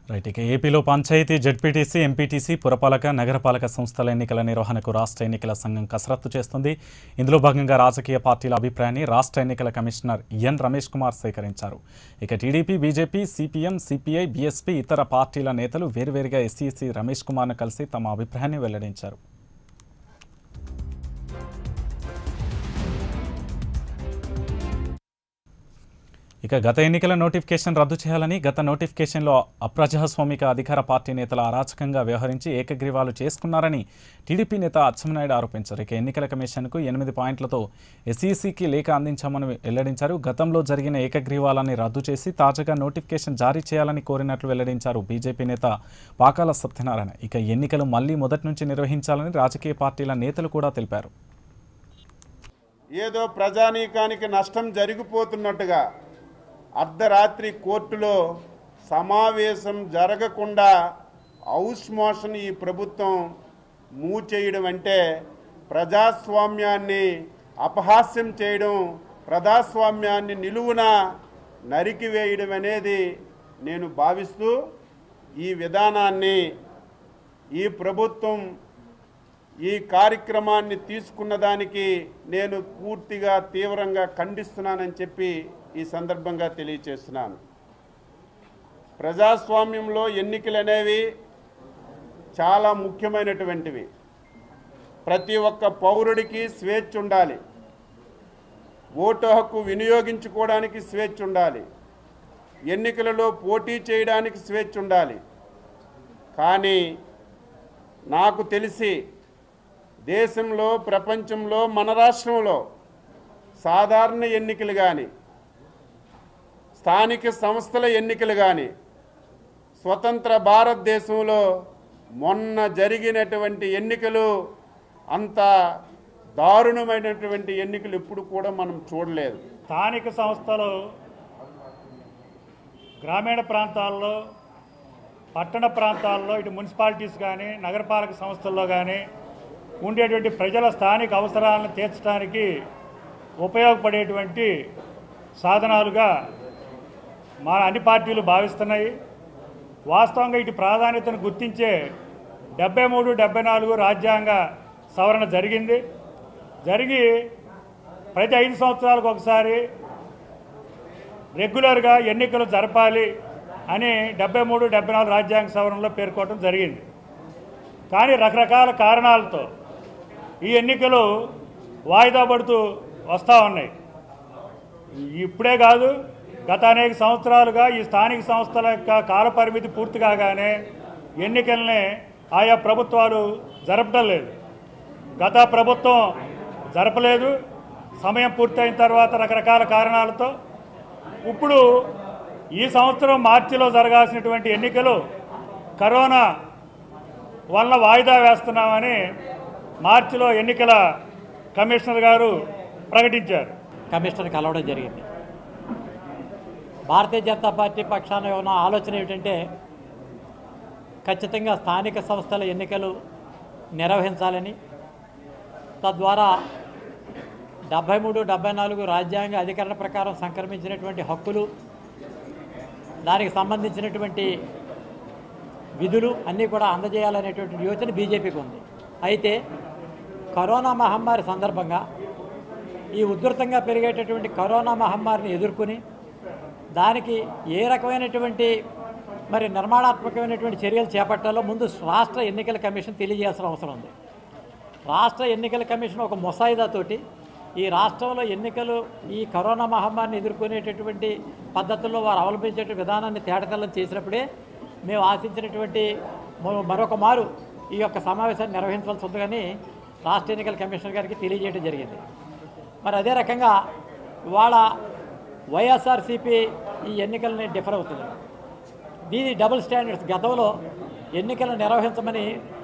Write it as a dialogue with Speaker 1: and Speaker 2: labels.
Speaker 1: right ఇక ఏపీలో panchayat ZPTC MPTC పురపాలక నగరపాలక సంస్థల ఎన్నికల నిర్వహణకు రాష్ట్ర ఎన్నికల సంఘం కసరత్తు చేస్తుంది ఇందులో భాగంగా రాజకీయ పార్టీల అభిప్రాయాన్ని రాష్ట్ర ఎన్నికల కమిషనర్ ఎన్ రమేష్ కుమార్ సేకరించారు ఇక TDP BJP CPM CPI BSP ఇతర పార్టీల నేతలు వేర్వేరుగా ఎస్సీసీ రమేష్ కుమార్ను కలిసి తమ అభిప్రాయాన్ని వెల్లడించారు ఇక గత ఎన్నికల నోటిఫికేషన్ రద్దు చేయాలని గత నోటిఫికేషన్లో అప్రజాస్వామిక అధికార పార్టీ నేతలు అరాచకంగా వ్యవహరించి ఏకగ్రీవాలు చేసుకున్నారని టీడీపీ నేత అచ్చెన్నాయుడు ఆరోపించారు ఇక ఎన్నికల కమిషన్కు ఎనిమిది పాయింట్లతో ఎస్ఈసికి లేఖ అందించామని వెల్లడించారు గతంలో జరిగిన ఏకగ్రీవాలని రద్దు చేసి తాజాగా నోటిఫికేషన్ జారీ చేయాలని కోరినట్లు వెల్లడించారు బీజేపీ నేత పాకాల సత్యనారాయణ ఇక ఎన్నికలు మళ్లీ మొదటి నుంచి నిర్వహించాలని రాజకీయ పార్టీల నేతలు కూడా తెలిపారు
Speaker 2: ఏదో ప్రజానీకానికి నష్టం జరిగిపోతున్నట్టుగా అర్ధరాత్రి కోర్టులో సమావేశం జరగకుండా హౌస్ మోషన్ ఈ ప్రభుత్వం మూవ్ చేయడం అంటే ప్రజాస్వామ్యాన్ని అపహాస్యం చేయడం ప్రజాస్వామ్యాన్ని నిలువున నరికివేయడం అనేది నేను భావిస్తూ ఈ విధానాన్ని ఈ ప్రభుత్వం ఈ కార్యక్రమాన్ని తీసుకున్న దానికి నేను పూర్తిగా తీవ్రంగా ఖండిస్తున్నానని చెప్పి ఈ సందర్భంగా తెలియచేస్తున్నాను ప్రజాస్వామ్యంలో ఎన్నికలు అనేవి చాలా ముఖ్యమైనటువంటివి ప్రతి ఒక్క పౌరుడికి స్వేచ్ఛ ఉండాలి ఓటు హక్కు వినియోగించుకోవడానికి స్వేచ్ఛ ఉండాలి ఎన్నికలలో పోటీ చేయడానికి స్వేచ్ఛ ఉండాలి కానీ నాకు తెలిసి దేశంలో ప్రపంచంలో మన రాష్ట్రంలో సాధారణ ఎన్నికలు కానీ స్థానిక సంస్థల ఎన్నికలు కానీ స్వతంత్ర భారతదేశంలో మొన్న జరిగినటువంటి ఎన్నికలు అంత దారుణమైనటువంటి ఎన్నికలు ఎప్పుడు కూడా మనం చూడలేదు
Speaker 3: స్థానిక సంస్థలు గ్రామీణ ప్రాంతాల్లో పట్టణ ప్రాంతాల్లో ఇటు మున్సిపాలిటీస్ కానీ నగరపాలక సంస్థల్లో కానీ ఉండేటువంటి ప్రజల స్థానిక అవసరాలను తీర్చడానికి ఉపయోగపడేటువంటి సాధనాలుగా మా అన్ని పార్టీలు భావిస్తున్నాయి వాస్తవంగా ఇటు ప్రాధాన్యతను గుర్తించే డెబ్బై మూడు డెబ్బై నాలుగు రాజ్యాంగ సవరణ జరిగింది జరిగి ప్రతి ఐదు సంవత్సరాలకు ఒకసారి రెగ్యులర్గా ఎన్నికలు జరపాలి అని డెబ్బై మూడు డెబ్బై నాలుగు రాజ్యాంగ సవరణలో పేర్కోవడం జరిగింది కానీ రకరకాల కారణాలతో ఈ ఎన్నికలు వాయిదా పడుతూ వస్తూ ఉన్నాయి ఇప్పుడే కాదు గత అనేక సంవత్సరాలుగా ఈ స్థానిక సంస్థల యొక్క కాల పరిమితి పూర్తి కాగానే ఎన్నికల్ని ఆయా ప్రభుత్వాలు జరపడం లేదు గత ప్రభుత్వం జరపలేదు సమయం పూర్తయిన తర్వాత రకరకాల కారణాలతో ఇప్పుడు ఈ సంవత్సరం మార్చిలో జరగాల్సినటువంటి ఎన్నికలు కరోనా వల్ల వాయిదా వేస్తున్నామని మార్చిలో ఎన్నికల కమిషనర్ గారు ప్రకటించారు
Speaker 4: కమిషనర్ కలవడం జరిగింది భారతీయ జనతా పార్టీ పక్షాన ఉన్న ఆలోచన ఏమిటంటే ఖచ్చితంగా స్థానిక సంస్థల ఎన్నికలు నిర్వహించాలని తద్వారా డెబ్బై మూడు డెబ్బై నాలుగు రాజ్యాంగ అధికరణ ప్రకారం సంక్రమించినటువంటి హక్కులు దానికి సంబంధించినటువంటి విధులు అన్నీ కూడా అందజేయాలనేటువంటి యోచన బీజేపీకి ఉంది అయితే కరోనా మహమ్మారి సందర్భంగా ఈ ఉధృతంగా పెరిగేటటువంటి కరోనా మహమ్మారిని ఎదుర్కొని దానికి ఏ రకమైనటువంటి మరి నిర్మాణాత్మకమైనటువంటి చర్యలు చేపట్టాలో ముందు రాష్ట్ర ఎన్నికల కమిషన్ తెలియజేయాల్సిన అవసరం ఉంది రాష్ట్ర ఎన్నికల కమిషన్ ఒక ముసాయిదాతోటి ఈ రాష్ట్రంలో ఎన్నికలు ఈ కరోనా మహమ్మారిని ఎదుర్కొనేటటువంటి పద్ధతుల్లో వారు అవలంబించే విధానాన్ని తేటతెల్లం చేసినప్పుడే మేము ఆశించినటువంటి మరో- మరొక మారు ఈ యొక్క సమావేశాన్ని నిర్వహించవలసి ఉందని రాష్ట్ర ఎన్నికల కమిషనర్ గారికి తెలియజేయడం జరిగింది మరి అదే రకంగా ఇవాళ వైఎస్ఆర్సీపీ ఈ ఎన్నికలని డిఫర్ అవుతుంది దీని డబుల్ స్టాండర్డ్స్ గతంలో ఎన్నికలను నిర్వహించమని